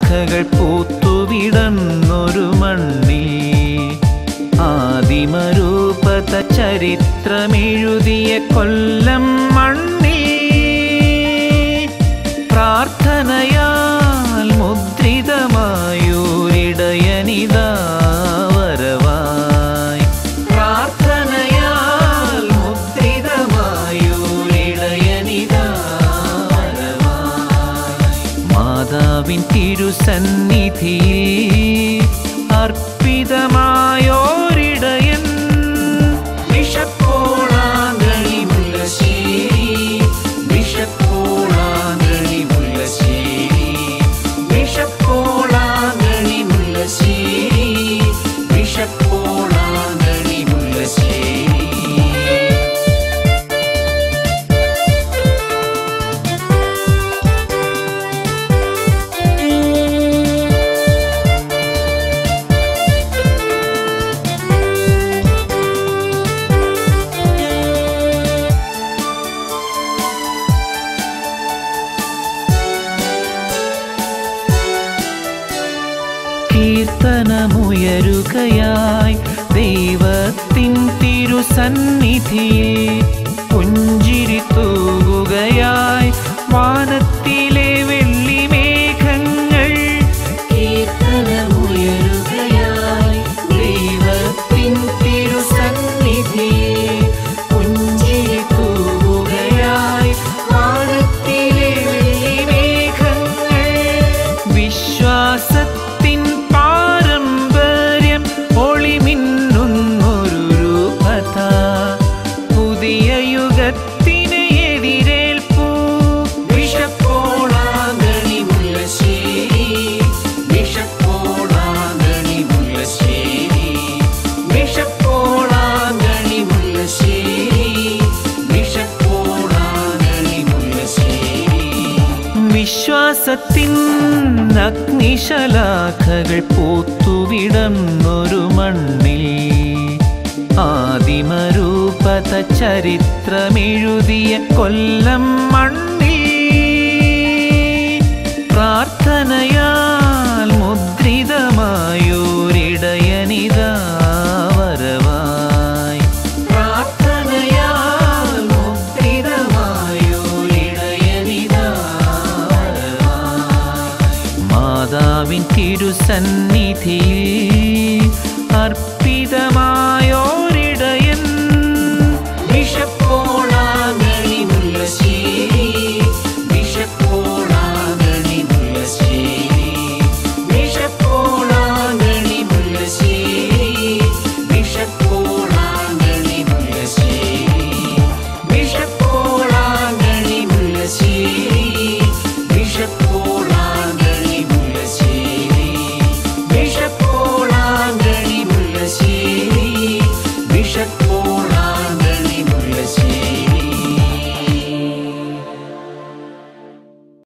ശാഖകൾ പൂത്തുവിടന്നൊരു മണ്ണിൽ ആദിമരൂപത ചരിത്രമെഴുതിയ കൊല്ലം മണ്ണിൽ പ്രാർത്ഥനയാൽ മുദ്രിതമായൊരിടയനിതാ വരവായി പ്രാർത്ഥനയാൽ മുദ്രിതമായൊരിടയനിതാ വരവായി മാതാവിൻ തിരുസന്നിധിയിൽ അർപ്പിതമായോരിടയൻ വിഷപ്പോളാങ്കണി മുല്ലശ്ശേരി വിഷപ്പോളാങ്കണി മുല്ലശ്ശേരി വിഷപ്പോളാങ്കണി മുല്ലശ്ശേരി വിഷപ്പോളാങ്കണി മുല്ലശ്ശേരി കീർത്തനമുയരുകയായി ദൈവത്തിൻ തിരുസന്നിധിയിൽ പുഞ്ചിരി തൂകുകയായി വാനത്തിലെ വെള്ളിമേഘങ്ങൾ കീർത്തനമുയരുകയായി ദൈവത്തിൻ തിരുസന്നിധിയിൽ പുഞ്ചിരി തൂകുകയായി വാനത്തിലെ വെള്ളിമേഘങ്ങൾ വിശ്വാസത്തിൻ പാരമ്പര്യം ഒളിമിന്നുന്നൊരു രൂപത പുതിയ യുഗത്തിന് എതിരേൽപ്പൂ വിഷപ്പോളാങ്കണി മുല്ലശ്ശേരി വിഷപ്പോളാങ്കണി മുല്ലശ്ശേരി വിഷപ്പോളാങ്കണി മുല്ലശ്ശേരി വിഷപ്പോളാങ്കണി മുല്ലശ്ശേരി വിശ്വാസത്തിൻ അഗ്നിശലാഖകൾ പൂത്തുവിടന്നൊരു മണ്ണിൽ ആദിമരൂപത ചരിത്രമെഴുതിയ കൊല്ലം മണ്ണിൽ പ്രാർത്ഥനയാൽ മുദ്രിതമായൊരിടയനിതാ വരവായി പ്രാർത്ഥനയാൽ മുദ്രിതമായൊരിടയനിതാ വരവായി മാതാവിൻ തിരുസന്നിധിയിൽ അർപ്പിതമായോ